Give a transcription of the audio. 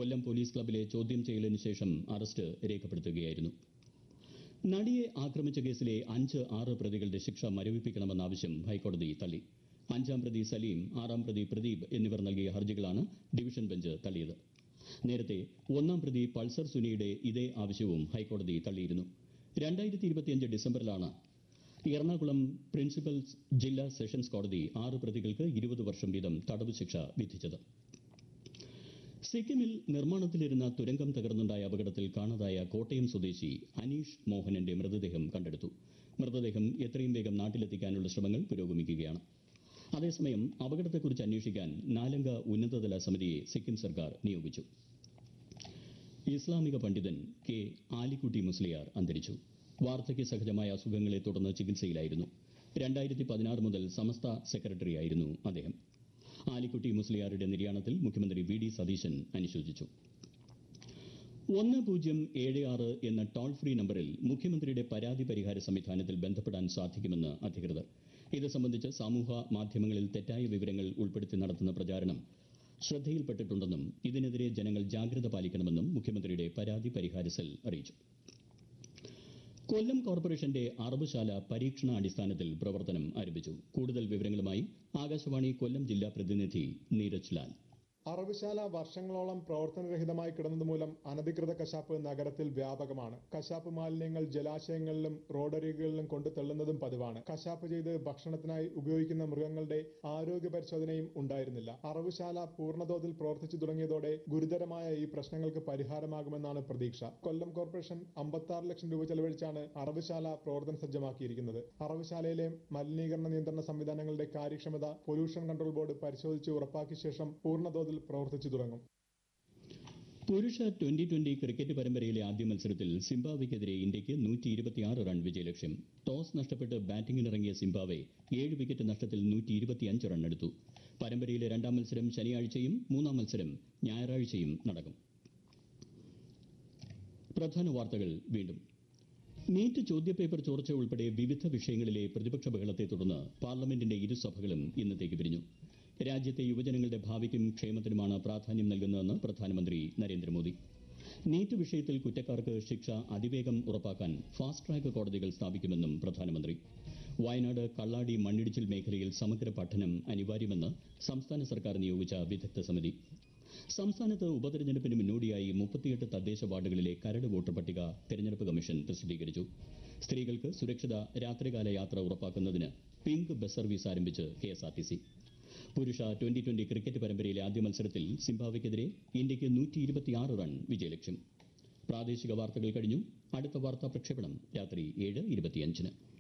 കൊല്ലം police ക്ലബിലെ ചോദ്യം ചെയ്യലിന് ശേഷം അറസ്റ്റ് രേഖപ്പെടുത്തുകയായിരുന്നു നടിയെ ആക്രമിച്ച കേസിലെ അഞ്ച് ആറ് പ്രതികളുടെ ശിക്ഷ മരവിപ്പിക്കണമെന്ന ആവശ്യം ഹൈക്കോടതി തള്ളി അഞ്ചാം പ്രതി സലീം ആറാം പ്രതി പ്രദീപ് എന്നിവർ നൽകിയ ഹർജികളാണ് ഡിവിഷൻ ബെഞ്ച് തള്ളിയത് നേരത്തെ ഒന്നാം പ്രതി പൾസർ സുനിയുടെ ഇതേ ആവശ്യവും ഹൈക്കോടതി തള്ളിയിരുന്നു രണ്ടായിരത്തി ഇരുപത്തിയഞ്ച് ഡിസംബറിലാണ് എറണാകുളം പ്രിൻസിപ്പൽ ജില്ലാ സെഷൻസ് കോടതി ആറ് പ്രതികൾക്ക് ഇരുപത് വർഷം വീതം തടവ് ശിക്ഷ വിധിച്ചത് സിക്കിമിൽ നിർമ്മാണത്തിലിരുന്ന തുരങ്കം തകർന്നുണ്ടായ അപകടത്തിൽ കാണാതായ കോട്ടയം സ്വദേശി അനീഷ് മോഹനന്റെ മൃതദേഹം കണ്ടെടുത്തു മൃതദേഹം എത്രയും വേഗം നാട്ടിലെത്തിക്കാനുള്ള ശ്രമങ്ങൾ പുരോഗമിക്കുകയാണ് അതേസമയം അപകടത്തെക്കുറിച്ച് അന്വേഷിക്കാൻ നാലംഗ ഉന്നതതല സമിതിയെ സിക്കിം സർക്കാർ നിയോഗിച്ചു ഇസ്ലാമിക പണ്ഡിതൻ കെ ആലിക്കുട്ടി മുസ്ലിയാർ അന്തരിച്ചു വാർദ്ധക്യ സഹജമായ അസുഖങ്ങളെ തുടർന്ന് ചികിത്സയിലായിരുന്നു രണ്ടായിരത്തി പതിനാറ് മുതൽ സമസ്ത സെക്രട്ടറിയായിരുന്നു അദ്ദേഹം ആലിക്കുട്ടി മുസ്ലിയാരുടെ നിര്യാണത്തിൽ മുഖ്യമന്ത്രി വി ഡി സതീശൻ അനുശോചിച്ചു ഒന്ന് പൂജ്യം ഏഴ് ആറ് എന്ന ടോൾ ഫ്രീ നമ്പറിൽ മുഖ്യമന്ത്രിയുടെ പരാതി പരിഹാര സംവിധാനത്തിൽ ബന്ധപ്പെടാൻ സാധിക്കുമെന്ന് അധികൃതർ ഇത് സംബന്ധിച്ച് സമൂഹ മാധ്യമങ്ങളിൽ തെറ്റായ വിവരങ്ങൾ ഉൾപ്പെടുത്തി നടത്തുന്ന പ്രചാരണം ശ്രദ്ധയിൽപ്പെട്ടിട്ടുണ്ടെന്നും ഇതിനെതിരെ ജനങ്ങൾ ജാഗ്രത പാലിക്കണമെന്നും മുഖ്യമന്ത്രിയുടെ പരാതി പരിഹാര സെൽ അറിയിച്ചു കൊല്ലം കോർപ്പറേഷന്റെ അറബുശാല പരീക്ഷണാടിസ്ഥാനത്തിൽ പ്രവർത്തനം ആരംഭിച്ചു കൂടുതൽ വിവരങ്ങളുമായി ആകാശവാണി കൊല്ലം ജില്ലാ പ്രതിനിധി നീരജ് ലാൽ അറവുശാല വർഷങ്ങളോളം പ്രവർത്തനരഹിതമായി കിടന്നതുമൂലം അനധികൃത കശാപ്പ് നഗരത്തിൽ വ്യാപകമാണ് കശാപ്പ് മാലിന്യങ്ങൾ ജലാശയങ്ങളിലും റോഡരികളിലും കൊണ്ടു തള്ളുന്നതും പതിവാണ് കശാപ്പ് ചെയ്ത് ഭക്ഷണത്തിനായി ഉപയോഗിക്കുന്ന മൃഗങ്ങളുടെ ആരോഗ്യ പരിശോധനയും ഉണ്ടായിരുന്നില്ല അറവുശാല പൂർണ്ണതോതിൽ പ്രവർത്തിച്ചു തുടങ്ങിയതോടെ ഗുരുതരമായ ഈ പ്രശ്നങ്ങൾക്ക് പരിഹാരമാകുമെന്നാണ് പ്രതീക്ഷ കൊല്ലം കോർപ്പറേഷൻ അമ്പത്തി ലക്ഷം രൂപ ചെലവഴിച്ചാണ് അറവുശാല പ്രവർത്തന സജ്ജമാക്കിയിരിക്കുന്നത് അറവുശാലയിലെ മലിനീകരണ നിയന്ത്രണ സംവിധാനങ്ങളുടെ കാര്യക്ഷമത പൊല്യൂഷൻ കൺട്രോൾ ബോർഡ് പരിശോധിച്ച് ഉറപ്പാക്കിയ ശേഷം പൂർണ്ണതോതിൽ പ്രവർത്തിച്ചു തുടങ്ങും പുരുഷ ട്വന്റി ട്വന്റി ക്രിക്കറ്റ് പരമ്പരയിലെ ആദ്യ മത്സരത്തിൽ സിംബാബ്വെക്കെതിരെ ഇന്ത്യയ്ക്ക് നൂറ്റി ഇരുപത്തിയാറ് റൺ വിജയലക്ഷ്യം ടോസ് നഷ്ടപ്പെട്ട് ബാറ്റിംഗിനിറങ്ങിയ സിംബാബ്വെ ഏഴ് വിക്കറ്റ് നഷ്ടത്തിൽ നൂറ്റി ഇരുപത്തിയഞ്ച് റൺ എടുത്തു പരമ്പരയിലെ രണ്ടാം മത്സരം ശനിയാഴ്ചയും മൂന്നാം മത്സരം ഞായറാഴ്ചയും നടക്കും പ്രധാന വാർത്തകൾ വീണ്ടും നീറ്റ് ചോദ്യപേപ്പർ ചോർച്ച ഉൾപ്പെടെ വിവിധ വിഷയങ്ങളിലെ പ്രതിപക്ഷ ബഹളത്തെ തുടർന്ന് പാർലമെന്റിന്റെ ഇരുസഭകളും ഇന്നത്തേക്ക് പിരിഞ്ഞു രാജ്യത്തെ യുവജനങ്ങളുടെ ഭാവിക്കും ക്ഷേമത്തിനുമാണ് പ്രാധാന്യം നൽകുന്നതെന്ന് പ്രധാനമന്ത്രി നരേന്ദ്രമോദി നീറ്റ് വിഷയത്തിൽ കുറ്റക്കാർക്ക് ശിക്ഷ അതിവേഗം ഉറപ്പാക്കാൻ ഫാസ്റ്റ് ട്രാക്ക് കോടതികൾ സ്ഥാപിക്കുമെന്നും പ്രധാനമന്ത്രി വയനാട് കള്ളാടി മണ്ണിടിച്ചിൽ മേഖലയിൽ സമഗ്ര പഠനം അനിവാര്യമെന്ന് സംസ്ഥാന സർക്കാർ നിയോഗിച്ച വിദഗ്ധ സമിതി സംസ്ഥാനത്ത് ഉപതെരഞ്ഞെടുപ്പിന് മുന്നോടിയായി മുപ്പത്തിയെട്ട് തദ്ദേശ വാർഡുകളിലെ കരട് വോട്ടർ പട്ടിക തെരഞ്ഞെടുപ്പ് കമ്മീഷൻ പ്രസിദ്ധീകരിച്ചു സ്ത്രീകൾക്ക് സുരക്ഷിത രാത്രികാല യാത്ര ഉറപ്പാക്കുന്നതിന് പിങ്ക് ബസ് സർവീസ് ആരംഭിച്ച് കെഎസ്ആർടിസി പുരുഷ ട്വന്റി ട്വന്റി ക്രിക്കറ്റ് പരമ്പരയിലെ ആദ്യ മത്സരത്തിൽ സിംബാബ്വെക്കെതിരെ ഇന്ത്യയ്ക്ക് നൂറ്റി ഇരുപത്തിയാറ് റൺ വിജയലക്ഷ്യം പ്രാദേശിക വാർത്തകൾ കഴിഞ്ഞു അടുത്ത വാർത്താ പ്രക്ഷേപണം രാത്രി ഏഴ് ഇരുപത്തിയഞ്ചിന്